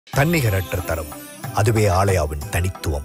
தன்னிகரற்ற தரம் அதுவே ஆலயாவின் தனித்துவம்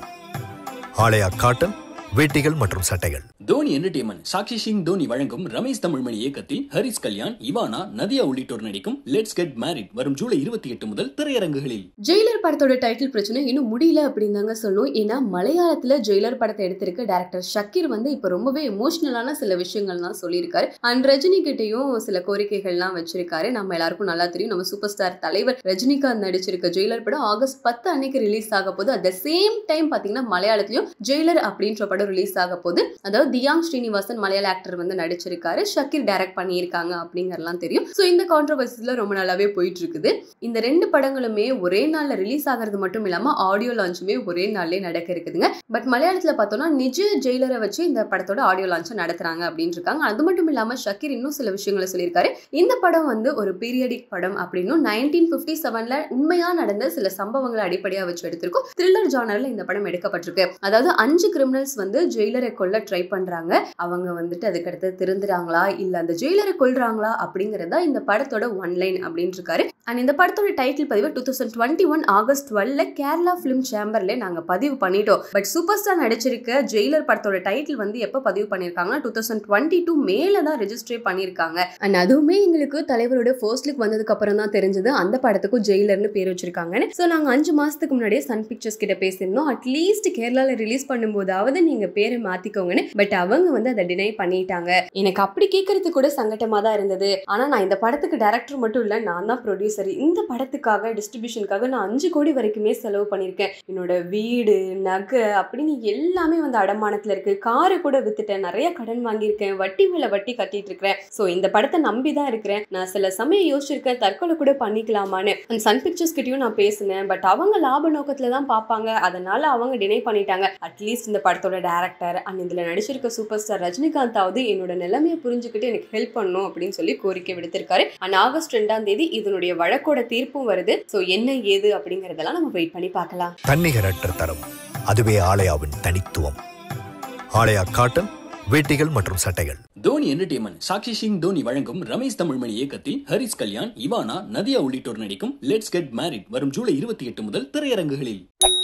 ஆலயா காட்டன் வேட்டிகள் மற்றும் சட்டைகள் தோனி என்டர்டைன்மெண்ட் சாக்ஷி சிங் தோனி வழங்கும் ரமேஷ் தமிழ்மணி இயக்கத்தில் ஹரிஸ் கல்யாண் இவானா நதியா உள்ளிட்டோர் நடிக்கும் லெட்ஸ் கெட் மேரிட் வரும் ஜூலை இருபத்தி எட்டு முதல் திரையரங்குகளில் ஜெயிலர் படத்தோட டைட்டில் பிரச்சனை இன்னும் முடியல அப்படின்னு தாங்க சொல்லணும் ஏன்னா மலையாளத்துல ஜெயிலர் படத்தை எடுத்திருக்க டேரக்டர் ஷக்கீர் வந்து இப்போ ரொம்பவே எமோஷனலான சில விஷயங்கள்லாம் சொல்லியிருக்காரு அண்ட் ரஜினி கிட்டயும் சில கோரிக்கைகள்லாம் வச்சிருக்காரு நம்ம எல்லாருக்கும் நல்லா தெரியும் நம்ம சூப்பர் ஸ்டார் தலைவர் ரஜினிகாந்த் நடிச்சிருக்க ஜெயிலர் படம் ஆகஸ்ட் பத்து அன்னைக்கு ரிலீஸ் ஆக போது அட் த சேம் டைம் பாத்தீங்கன்னா மலையாளத்திலயும் ஜெயிலர் அப்படின்ற படம் ரிலீஸ் ஆக போது அதாவது தியாங் ஸ்ரீனிவாசன் மலையாள ஆக்டர் வந்து நடிச்சிருக்காரு ஷக்கீர் டைரக்ட் பண்ணியிருக்காங்க அப்படிங்கறலாம் தெரியும் ஸோ இந்த கான்ட்ரவர்சிஸ்ல ரொம்ப நல்லாவே போயிட்டு இருக்குது இந்த ரெண்டு படங்களுமே ஒரே நாள்ல ரிலீஸ் ஆகிறது மட்டும் இல்லாம ஆடியோ லான்ச்சுமே ஒரே நாள்லயே நடக்க இருக்குதுங்க பட் மலையாளத்துல பார்த்தோம்னா நிஜ ஜெயிலரை வச்சு இந்த படத்தோட ஆடியோ லான்ச் நடத்துறாங்க அப்படின்னு இருக்காங்க அது மட்டும் இல்லாம ஷக்கீர் இன்னும் சில விஷயங்களை சொல்லியிருக்காரு இந்த படம் வந்து ஒரு பீரியடிக் படம் அப்படின்னும் நைன்டீன் பிப்டி செவன்ல உண்மையா நடந்த சில சம்பவங்களை அடிப்படையா வச்சு எடுத்திருக்கோம் த்ரில்லர் ஜானர்ல இந்த படம் எடுக்கப்பட்டிருக்கு அதாவது அஞ்சு கிரிமினல்ஸ் வந்து ஜெயிலரை கொல்ல ட்ரை பண்றாங்க அவங்க வந்துட்டு அதுக்கடுத்து திருந்துறாங்களா இல்ல அந்த ஜெயிலரை கொல்றாங்களா அப்படிங்கறதா இந்த படத்தோட ஒன் லைன் அப்படின்னு இருக்காரு அண்ட் இந்த படத்தோட டைட்டில் பதிவு two thousand twenty one August டுவெல்ல கேரளா ஃபிலிம் சேம்பர்ல நாங்க பதிவு பண்ணிட்டோம் பட் சூப்பர் ஸ்டார் நடிச்சிருக்க ஜெயிலர் படத்தோட டைட்டில் வந்து எப்போ பதிவு பண்ணியிருக்காங்கன்னா டூ தௌசண்ட் டுவெண்ட்டி டூ மேல தான் ரெஜிஸ்டர் பண்ணியிருக்காங்க அண்ட் அதுவுமே எங்களுக்கு தலைவரோட ஃபர்ஸ்ட் லுக் வந்ததுக்கு அப்புறம் தான் தெரிஞ்சது அந்த படத்துக்கும் ஜெயிலர்னு பேர் வச்சிருக்காங்கன்னு ஸோ நாங்கள் அஞ்சு மாசத்துக்கு முன்னாடியே சன் பிக்சர்ஸ் கிட்ட பேசியிருந்தோம் அட்லீஸ்ட் கேரளால ரிலீஸ் பண்ணும்போதாவது நீங்க பேரை மாத்திக்கோங்கன்னு பட் அவங்க வந்து அதை டினை பண்ணிட்டாங்க எனக்கு அப்படி கேட்கறது கூட சங்கட்டமா தான் இருந்தது ஆனா நான் இந்த படத்துக்கு டேரக்டர் மட்டும் இல்ல நான் தான் ப்ரொடியூசர் இந்த படத்துக்காக டிஸ்ட்ரிபியூஷனுக்காக நான் அஞ்சு கோடி வரைக்குமே செலவு பண்ணியிருக்கேன் என்னோட வீடு நகை அப்படின்னு எல்லாமே வந்து அடமானத்துல இருக்கு காரை கூட வித்துட்டேன் நிறைய கடன் வாங்கியிருக்கேன் வட்டி மேல வட்டி கட்டிட்டு இருக்கிறேன் ஸோ இந்த படத்தை நம்பி தான் இருக்கிறேன் நான் சில சமயம் யோசிச்சிருக்கேன் தற்கொலை கூட பண்ணிக்கலாமான்னு அந்த சன் பிக்சர்ஸ் கிட்டயும் நான் பேசினேன் பட் அவங்க லாப நோக்கத்துல தான் பார்ப்பாங்க அதனால அவங்க டினை பண்ணிட்டாங்க அட்லீஸ்ட் இந்த படத்தோட டேரக்டர் அண்ட் இதுல நடிச்சிருக்க சூப்பர் ஸ்டார் ரஜினிகாந்தாவது என்னோட நிலைமையை புரிஞ்சுக்கிட்டு எனக்கு ஹெல்ப் பண்ணணும் அப்படின்னு சொல்லி கோரிக்கை விடுத்திருக்காரு அண்ட் ஆகஸ்ட் ரெண்டாம் தேதி இதனுடைய வழக்கோட தீர்ப்பும் வருது ஸோ என்ன ஏது அப்படிங்கறதெல்லாம் நம்ம வெயிட் பண்ணி பார்க்கலாம் தன்னிகரற்ற தரம் அதுவே ஆலயாவின் தனித்துவம் ஆலயா காட்டன் வேட்டிகள் மற்றும் சட்டைகள் தோனி என்டர்டைன்மெண்ட் சாக்ஷி சிங் தோனி வழங்கும் ரமேஷ் தமிழ்மணி இயக்கத்தில் ஹரிஸ் கல்யாண் இவானா நதியா உள்ளிட்டோர் நடிக்கும் லெட்ஸ் கெட் மேரிட் வரும் ஜூலை இருபத்தி எட்டு முதல் திரையரங்குகளில்